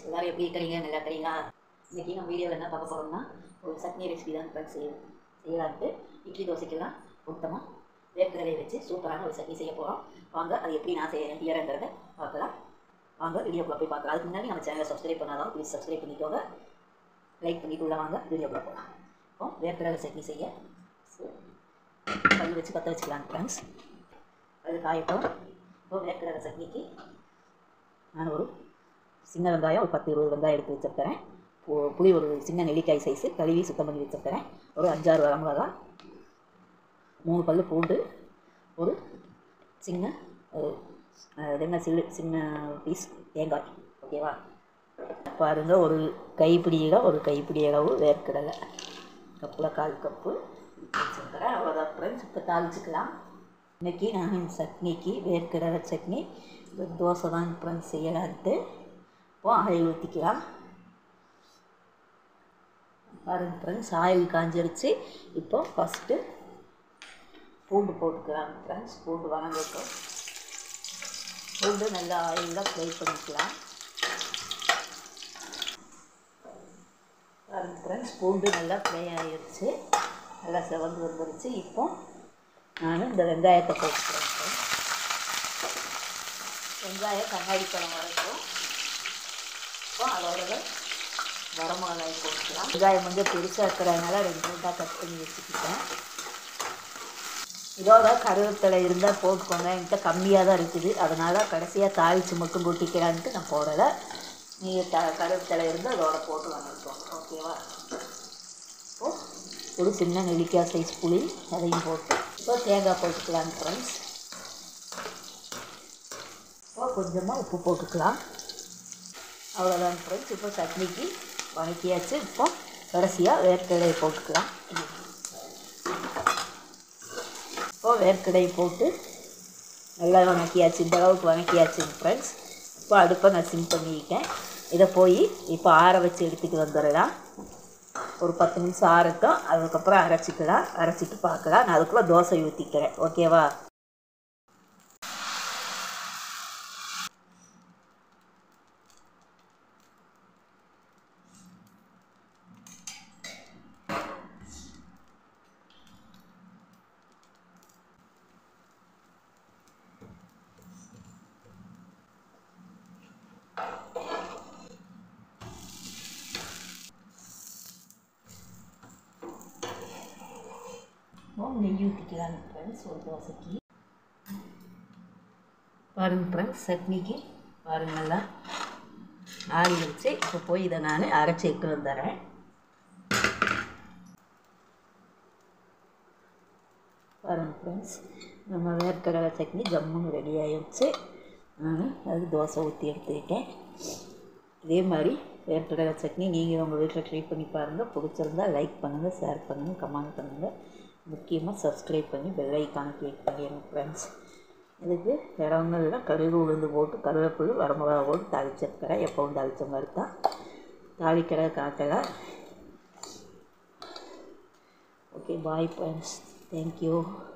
எல்லாரும் எப்படி இருக்கிறீங்க நல்லா இருக்கிறீங்களா இன்றைக்கி நம்ம வீடியோவில் என்ன பார்க்க போகிறோம்னா ஒரு சட்னி ரெசிபி தான் ஃப்ரெண்ட்ஸ் செய்ய செய்யலான்ட்டு இட்லி தோசைக்கெல்லாம் மொத்தமாக வேர்க்கடலை வச்சு சூப்பரான ஒரு சட்னி செய்ய போகிறோம் வாங்க அது எப்படி நான் செய்ய செய்யறேங்கிறத பார்க்கலாம் வாங்க வீடியோக்குள்ளே போய் பார்க்கலாம் அதுக்கு முன்னாடி நம்ம சேனலை சப்ஸ்கிரைப் பண்ணாதான் ப்ளீஸ் சப்ஸ்கிரைப் பண்ணிக்கோங்க லைக் பண்ணிட்டு உள்ள வாங்க வீடியோக்குள்ளே போகலாம் இப்போ வேர்க்கடலை சட்னி செய்ய கல் வச்சு பற்ற வச்சுக்கலாம் ஃப்ரெண்ட்ஸ் அது காயட்டும் இப்போ வேர்க்கடலை சட்னிக்கு நான் ஒரு சின்ன வெங்காயம் ஒரு பத்து இருபது வெங்காயம் எடுத்து வச்சுருக்கிறேன் பு- புளி ஒரு சின்ன நெல்லிக்காய் சைஸு கழுவி சுத்தம் பண்ணி வச்சுருக்கிறேன் ஒரு அஞ்சாறு வரமிளகா மூணு பல்லு பூண்டு ஒரு சின்ன அஹ், அஹ், இது என்ன சில்லு சின்ன பீஸ் தேங்காய் ஓகேவா பாருங்கள் ஒரு கைப்பிடியில் ஒரு கைப்பிடி அளவு வேர்க்கடலை கப்பில் கால் கப்பு வச்சுருக்கிறேன் அவ்வளோதான் ஃப்ரெண்ட்ஸ் இப்போ தாளிச்சுக்கலாம் இன்றைக்கி நான் இந்த சட்னிக்கு வேர்க்கடலை சட்னி இந்த தோசை தான் ஃப்ரெண்ட்ஸ் செய்யலான்ட்டு இப்போ ஆயில் ஊற்றிக்கலாம் பாருங்க ஃப்ரெண்ட்ஸ் ஆயில் காஞ்சிருச்சு இப்போ ஃபஸ்ட்டு பூண்டு போட்டுக்கலாம் ஃப்ரெண்ட்ஸ் பூண்டு வணங்கட்டும் பூண்டு நல்லா ஆயிலில் ஃப்ரை பண்ணிக்கலாம் பாருங்க ஃப்ரெண்ட்ஸ் பூண்டு நல்லா ஃப்ரை ஆகிடுச்சு நல்லா செவந்து வந்துருச்சு இப்போ நான் இந்த வெங்காயத்தை போட்டுக்கிறேன் friends. வெங்காயம் கண்ணாடி பழம் வரைக்கும் இப்போ அதோட வரமிளகாய் போட்டுக்கலாம் வெங்காயம் வந்து பெருசாக இருக்கிறதுனால ரெண்டு ரெண்டாக கட் பண்ணி வச்சுக்கிட்டேன் இதோட கருவேப்பிலை இருந்தால் போட்டுக்கோங்க என்கிட்ட கம்மியாக தான் இருக்குது அதனால் கடைசியாக தாளித்து மட்டும் கொட்டிக்கலான்ட்டு நான் போடலை நீங்கள் த கருவேப்பிலை இருந்தால் அதோட போட்டு வந்துருக்கோம் ஓகேவா இப்போ ஒரு சின்ன நெல்லிக்காய் சைஸ் புளி அதையும் போட்டு இப்போ தேங்காய் போட்டுக்கலாம் ஃப்ரெண்ட்ஸ் இப்போ கொஞ்சமாக உப்பு போட்டுக்கலாம் அவ்வளோதான் ஃப்ரெண்ட்ஸ் இப்போ சட்னிக்கு வணக்கியாச்சு இப்போ கடைசியாக வேர்க்கடலையை போட்டுக்கலாம் இப்போ வேர்க்கடலை போட்டு நல்லா வணக்கியாச்சு இந்த அளவுக்கு வணக்கியாச்சு ஃப்ரெண்ட்ஸ் இப்போ அடுப்பை நான் சிம் பண்ணிக்கிட்டேன் இதை போய் இப்போ ஆற வச்சு எடுத்துகிட்டு வந்துடலாம் ஒரு பத்து நிமிஷம் ஆறட்டும் அதுக்கப்புறம் அரைச்சிக்கலாம் அரைச்சிட்டு பார்க்கலாம் நான் அதுக்குள்ளே தோசை ஊற்றிக்கிறேன் ஓகேவா இப்போ நெய் ஊற்றிக்கலாம் ஃப்ரெண்ட்ஸ் ஒரு தோசைக்கு பாருங்க ஃப்ரெண்ட்ஸ் சட்னிக்கு பாருங்க நல்லா ஆறி வச்சு இப்போ போய் இதை நான் அரைச்சி எடுத்து வந்துடுறேன் பாருங்க ஃப்ரெண்ட்ஸ் நம்ம வேர்க்கடலை சட்னி ஜம்முன்னு ரெடி ஆகிடுச்சு நான் அது தோசை ஊற்றி எடுத்துக்கிட்டேன் இதே மாதிரி வேர்க்கடலை சட்னி நீங்கள் உங்கள் வீட்டில் ட்ரை பண்ணி பாருங்கள் பிடிச்சிருந்தா லைக் பண்ணுங்கள் ஷேர் பண்ணுங்கள் கமெண்ட் பண்ணுங்கள் முக்கியமாக சப்ஸ்கிரைப் பண்ணி பெல் ஐக்கானை கிளிக் பண்ணிடுங்க ஃப்ரெண்ட்ஸ் இதுக்கு இடங்கள்லாம் கடுகு உளுந்து போட்டு கருவேப்பிலை வரமிளகா போட்டு தாளிச்சிருக்கிறேன் எப்பவும் தாளித்த மாதிரி தான் தாளிக்கிற காட்டலை ஓகே பாய் ஃப்ரெண்ட்ஸ் தேங்க்யூ